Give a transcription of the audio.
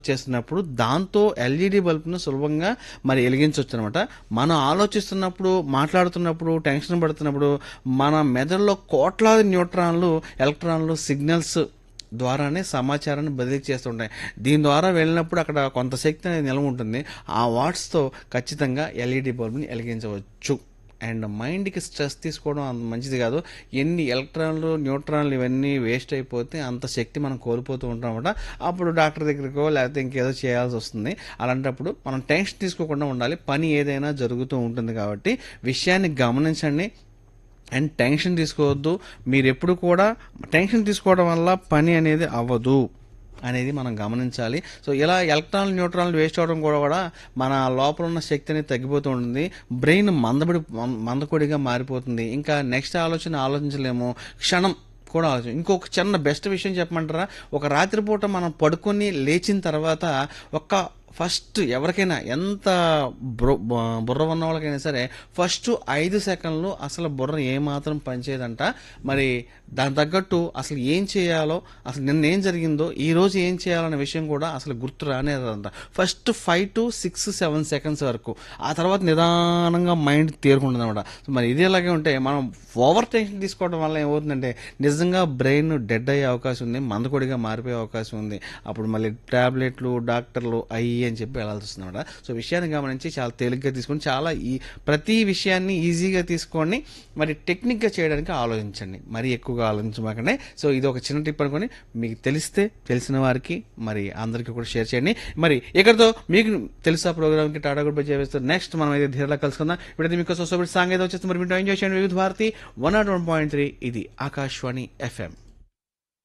చేస్తున్నప్పుడు దాంతో ఎల్ఈడి బల్బ్ను సులభంగా మరి వెలిగించవచ్చు అనమాట మనం ఆలోచిస్తున్నప్పుడు మాట్లాడుతున్నప్పుడు టెన్షన్ పడుతున్నప్పుడు మన మెదడులో కోట్లాది న్యూట్రాన్లు ఎలక్ట్రాన్లు సిగ్నల్స్ ద్వారానే సమాచారాన్ని బదిలీ చేస్తుంటాయి దీని ద్వారా వెళ్ళినప్పుడు అక్కడ కొంత శక్తి అనేది నిల్వ ఉంటుంది ఆ వాట్స్తో ఖచ్చితంగా ఎల్ఈడి బల్బ్ని వెలిగించవచ్చు అండ్ మైండ్కి స్ట్రెస్ తీసుకోవడం అంత మంచిది కాదు ఎన్ని ఎలక్ట్రాన్లు న్యూట్రాన్లు ఇవన్నీ వేస్ట్ అయిపోతే అంత శక్తి మనం కోల్పోతూ ఉంటాం అనమాట అప్పుడు డాక్టర్ దగ్గరికో లేకపోతే ఇంకేదో చేయాల్సి వస్తుంది అలాంటప్పుడు మనం టెన్షన్ తీసుకోకుండా ఉండాలి పని ఏదైనా జరుగుతూ ఉంటుంది కాబట్టి విషయాన్ని గమనించండి అండ్ టెన్షన్ తీసుకోవద్దు మీరు ఎప్పుడు కూడా టెన్షన్ తీసుకోవడం వల్ల పని అనేది అవ్వదు అనేది మనం గమనించాలి సో ఇలా ఎలక్ట్రాన్లు న్యూట్రాన్లు వేస్ట్ అవడం కూడా కూడా మన లోపల ఉన్న శక్తి అనేది తగ్గిపోతూ ఉంటుంది బ్రెయిన్ మందబడి మం- మందకొడిగా మారిపోతుంది ఇంకా నెక్స్ట్ ఆలోచన ఆలోచించలేము క్షణం కూడా ఆలోచన ఇంకొక చిన్న బెస్ట్ విషయం చెప్పమంటారా ఒక రాత్రిపూట మనం పడుకొని లేచిన తర్వాత ఒక్క ఫస్ట్ ఎవరికైనా ఎంత బుర్ర బుర్ర ఉన్న వాళ్ళకైనా సరే ఫస్ట్ ఐదు సెకండ్లు అసలు బుర్ర ఏమాత్రం పనిచేయదంట మరి దాని తగ్గట్టు అసలు ఏం చేయాలో అసలు నిన్న ఏం జరిగిందో ఈ రోజు ఏం చేయాలనే విషయం కూడా అసలు గుర్తు రానేదంట first five to six seven seconds వరకు ఆ తర్వాత నిదానంగా మైండ్ తేరుకుంటుంది అనమాట మరి ఇది ఎలాగే ఉంటే మనం ఓవర్ టెన్షన్ తీసుకోవడం వల్ల ఏమవుతుందంటే నిజంగా బ్రెయిన్ డెడ్ అయ్యే అవకాశం ఉంది మందకొడిగా మారిపోయే అవకాశం ఉంది అప్పుడు మళ్ళీ టాబ్లెట్లు డాక్టర్లు అయ్యి అని చెప్పి వెళ్ళాల్సి వస్తుంది అనమాట సో విషయాన్ని గమనించి చాలా తేలిగ్గా తీసుకొని చాలా ఈ ప్రతి విషయాన్ని ఈజీగా తీసుకొని మరి టెక్నిక్గా చేయడానికి ఆలోచించండి మరి ఎక్కువగా ఆలోచించమాకండి సో ఇది ఒక చిన్న టిప్ అనుకొని మీకు తెలిస్తే తెలిసిన వారికి మరి అందరికీ కూడా షేర్ చేయండి మరి ఇక్కడతో మీకు తెలుసా ప్రోగ్రామ్కి టాటా గుడ్ బై చేస్తారు నెక్స్ట్ మనం అయితే ధీరలా కలుసుకుందాం ఇప్పుడైతే మీకు సోసోబెట్ సాంగ్ ఏదో వచ్చేస్తుంది మరి మీరు ఎంజాయ్ చేయండి Vividh Bharati one nought one point three ఇది ఆకాశవాణి ఎఫ్ఎం